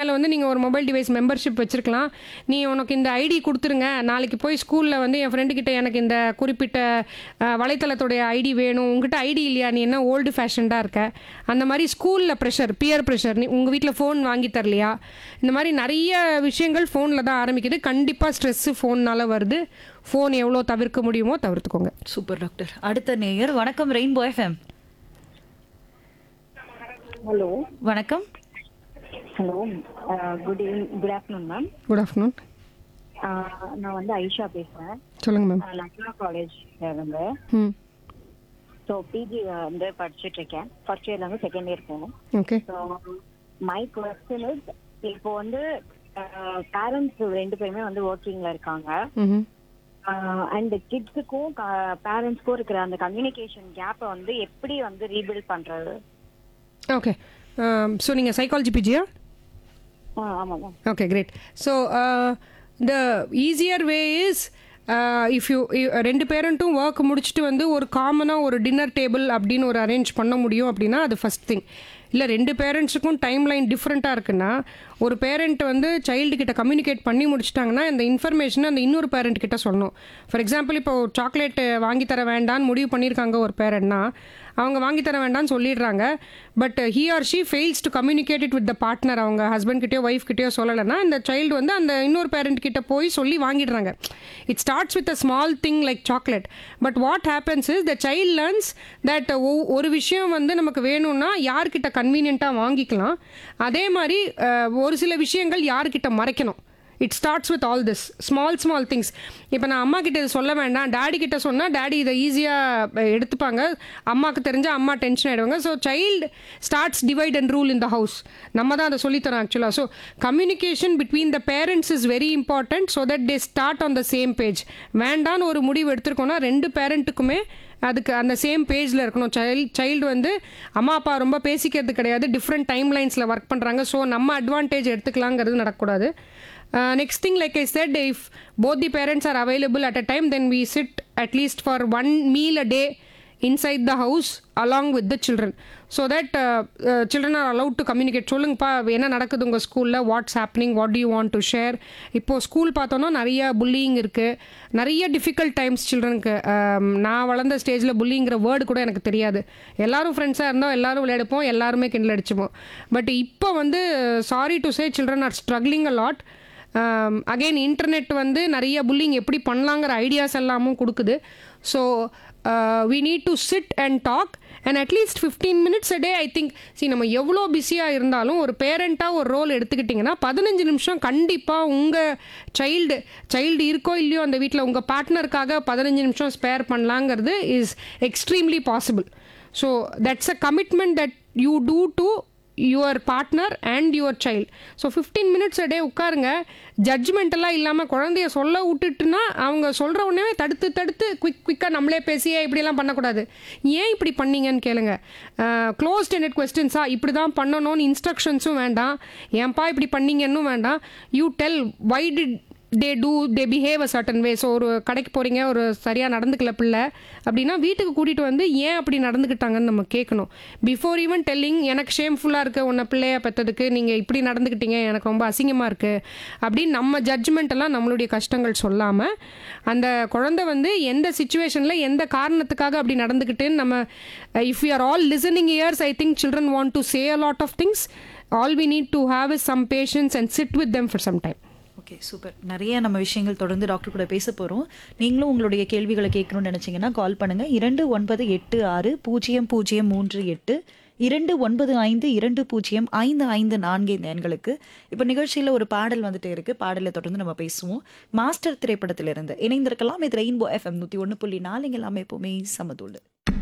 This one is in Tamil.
ஸ்கூலில் வந்து நீங்கள் ஒரு மொபைல் டிவைஸ் மெம்பர்ஷிப் வச்சுருக்கலாம் நீ உனக்கு இந்த ஐடி கொடுத்துருங்க நாளைக்கு போய் ஸ்கூலில் வந்து என் ஃப்ரெண்டு கிட்ட எனக்கு இந்த குறிப்பிட்ட அஹ், வலைத்தளத்துடைய ஐடி வேணும் உங்ககிட்ட ஐடி இல்லையா நீ என்ன ஓல்டு ஃபேஷன்டாக இருக்க அந்த மாதிரி ஸ்கூலில் ப்ரெஷர் பியர் ப்ரெஷர் நீ உங்கள் வீட்டில் ஃபோன் வாங்கி தரலையா இந்த மாதிரி நிறைய விஷயங்கள் ஃபோனில் தான் ஆரம்பிக்குது கண்டிப்பாக ஸ்ட்ரெஸ்ஸு ஃபோன்னால வருது ஃபோன் எவ்வளோ தவிர்க்க முடியுமோ தவிர்த்துக்கோங்க சூப்பர் டாக்டர் அடுத்த நேயர் வணக்கம் ரெயின்போ எஃப்எம் ஹலோ வணக்கம் hello good evening good afternoon ma'am good afternoon நான் வந்து ஐஷா பேசுகிறேன் சொல்லுங்கள் மேம் லக்னோ காலேஜ் இருந்து ம் ஸோ பிஜி வந்து படிச்சுட்டு இருக்கேன் ஃபர்ஸ்ட் இயர்ல இருந்து செகண்ட் இயர் போகணும் okay so my question is இப்போ வந்து பேரண்ட்ஸ் ரெண்டு பேருமே வந்து ஒர்க்கிங்ல இருக்காங்க ம் அண்ட் கிட்ஸுக்கும் பேரண்ட்ஸ்க்கும் இருக்கிற அந்த கம்யூனிகேஷன் கேப்பை வந்து எப்படி வந்து ரீபில்ட் பண்றது ஓகே ஸோ நீங்கள் சைக்காலஜி பிஜியா ஆ ஆமாம் ma'am Okay, great. So uh, the easier way is uh, if you you- ரெண்டு பேரண்ட்டும் ஒர்க் முடிச்சுட்டு வந்து ஒரு காமனாக ஒரு டின்னர் டேபிள் அப்படின்னு ஒரு அரேஞ்ச் பண்ண முடியும் அப்படின்னா அது ஃபஸ்ட் திங் இல்லை ரெண்டு பேரண்ட்ஸுக்கும் டைம் லைன் டிஃப்ரெண்ட்டாக இருக்குன்னா ஒரு பேரண்ட் வந்து சைல்டு கிட்ட கம்யூனிகேட் பண்ணி முடிச்சிட்டாங்கன்னா அந்த இன்ஃபர்மேஷனை அந்த இன்னொரு பேரண்ட் கிட்ட சொல்லணும் ஃபார் எக்ஸாம்பிள் இப்போ சாக்லேட் வாங்கி தர வேண்டாம்னு முடிவு பண்ணியிருக்காங்க ஒரு பேரண்ட்னா அவங்க வாங்கி தர வேண்டாம்னு சொல்லிடுறாங்க but he or she fails to communicate it with the partner அவங்க ஹஸ்பண்ட் கிட்டயோ ஒய்ஃப் கிட்டயோ சொல்லலைன்னா இந்த சைல்டு வந்து அந்த இன்னொரு பேரண்ட் கிட்ட போய் சொல்லி வாங்கிடுறாங்க it starts with a small thing like chocolate but what happens is the child learns that ஒரு விஷயம் வந்து நமக்கு வேணும்னா யார்கிட்ட கன்வீனியண்ட்டாக வாங்கிக்கலாம் அதே மாதிரி அஹ், ஒரு சில விஷயங்கள் யார்கிட்ட மறைக்கணும் it starts with all this small small things இப்போ நான் அம்மா கிட்ட இது சொல்ல வேண்டாம் டேடி கிட்ட சொன்னால் டேடி இதை ஈஸியாக எடுத்துப்பாங்க அம்மாவுக்கு தெரிஞ்சால் அம்மா டென்ஷன் ஆகிடுவாங்க so child starts divide and rule in the house நம்ம தான் அதை சொல்லித்தரோம் ஆக்சுவலாக so communication between the parents is very important so that they start on the same page வேண்டான்னு ஒரு முடிவு எடுத்திருக்கோம்னா ரெண்டு பேரண்ட்டுக்குமே அதுக்கு அந்த சேம் பேஜில் இருக்கணும் சைல்ட் சைல்டு வந்து அம்மா அப்பா ரொம்ப பேசிக்கிறது கிடையாது டிஃப்ரெண்ட் டைம் லைன்ஸில் ஒர்க் பண்ணுறாங்க ஸோ நம்ம அட்வான்டேஜ் எடுத்துக்கலாங்கிறது நடக்கக்கூடாது next thing like I said if both the parents are available at a time then we sit at least for one meal a day inside the house along with the children so that uh, uh, children are allowed to communicate சொல்லுங்கப்பா என்ன நடக்குது உங்கள் ஸ்கூலில் what's happening what do you want to share இப்போது ஸ்கூல் பார்த்தோன்னா நிறைய புல்லிங் இருக்குது நிறைய டிஃபிகல்ட் டைம்ஸ் சில்ட்ரனுக்கு நான் வளர்ந்த ஸ்டேஜில் புல்லிங்கிற வேர்டு கூட எனக்கு தெரியாது எல்லாரும் ஃப்ரெண்ட்ஸாக இருந்தோம் எல்லாரும் விளையாடுப்போம் எல்லாருமே கிண்டல் அடிச்சுப்போம் பட் இப்போ வந்து sorry to say children are struggling a lot again internet வந்து நிறைய புல்லிங் எப்படி பண்ணலாங்கிற ஐடியாஸ் எல்லாமும் கொடுக்குது so we need to sit and talk and at least fifteen minutes a day I think see நம்ம எவ்வளோ பிஸியாக இருந்தாலும் ஒரு பேரண்ட்டாக ஒரு ரோல் எடுத்துக்கிட்டிங்கன்னா பதினஞ்சு நிமிஷம் கண்டிப்பாக உங்கள் சைல்டு சைல்டு இருக்கோ இல்லையோ அந்த வீட்டில் உங்கள் பார்ட்னருக்காக பதினஞ்சு நிமிஷம் ஸ்பேர் பண்ணலாங்கிறது is extremely possible so that's a commitment that you do to your partner and your child so fifteen minutes day உட்காருங்க ஜட்ஜ்மெண்டெல்லாம் இல்லாமல் குழந்தைய சொல்ல விட்டுட்டுனா அவங்க சொல்கிற உடனே தடுத்து தடுத்து குயிக் குயிக்காக நம்மளே பேசியே இப்படியெல்லாம் பண்ணக்கூடாது ஏன் இப்படி பண்ணீங்கன்னு கேளுங்க க்ளோஸ்ட் ended கொஸ்டின்ஸா இப்படி தான் பண்ணணும்னு இன்ஸ்ட்ரக்ஷன்ஸும் வேண்டாம் ஏன்பா இப்படி பண்ணீங்கன்னு வேண்டாம் you tell why did they do they behave a certain way so ஒரு கடைக்கு போகிறீங்க ஒரு சரியாக நடந்துக்கல பிள்ளை அப்படின்னா வீட்டுக்கு கூட்டிகிட்டு வந்து ஏன் அப்படி நடந்துக்கிட்டாங்கன்னு நம்ம கேட்கணும் பிஃபோர் ஈவன் டெல்லிங் எனக்கு ஷேம்ஃபுல்லாக இருக்குது உன்னை பிள்ளைய பெற்றதுக்கு நீங்கள் இப்படி நடந்துக்கிட்டீங்க எனக்கு ரொம்ப அசிங்கமாக இருக்குது அப்படின்னு நம்ம ஜட்ஜ்மெண்ட் எல்லாம் நம்மளுடைய கஷ்டங்கள் சொல்லாமல் அந்த குழந்தை வந்து எந்த சுச்சுவேஷனில் எந்த காரணத்துக்காக அப்படி நடந்துக்கிட்டுன்னு நம்ம if you are all listening ears I think children want to say a lot of things all we need to have is some patience and sit with them for some time okay super நிறைய நம்ம விஷயங்கள் தொடர்ந்து டாக்டர் கூட பேச போகிறோம் நீங்களும் உங்களுடைய கேள்விகளை கேட்கணும்னு நினச்சிங்கன்னா கால் பண்ணுங்கள் இரண்டு ஒன்பது எட்டு ஆறு பூஜ்ஜியம் பூஜ்ஜியம் மூன்று எட்டு இரண்டு ஒன்பது ஐந்து இரண்டு பூஜ்ஜியம் ஐந்து ஐந்து நான்கு இந்த எண்களுக்கு இப்போ நிகழ்ச்சியில் ஒரு பாடல் வந்துட்டே இருக்கு பாடலை தொடர்ந்து நம்ம பேசுவோம் மாஸ்டர் திரைப்படத்திலிருந்து இணைந்திருக்கலாம் இது ரெயின்போ எஃப்எம் நூற்றி ஒன்று புள்ளி நாலு இங்கே எல்லாமே எப்போவுமே சமதூள்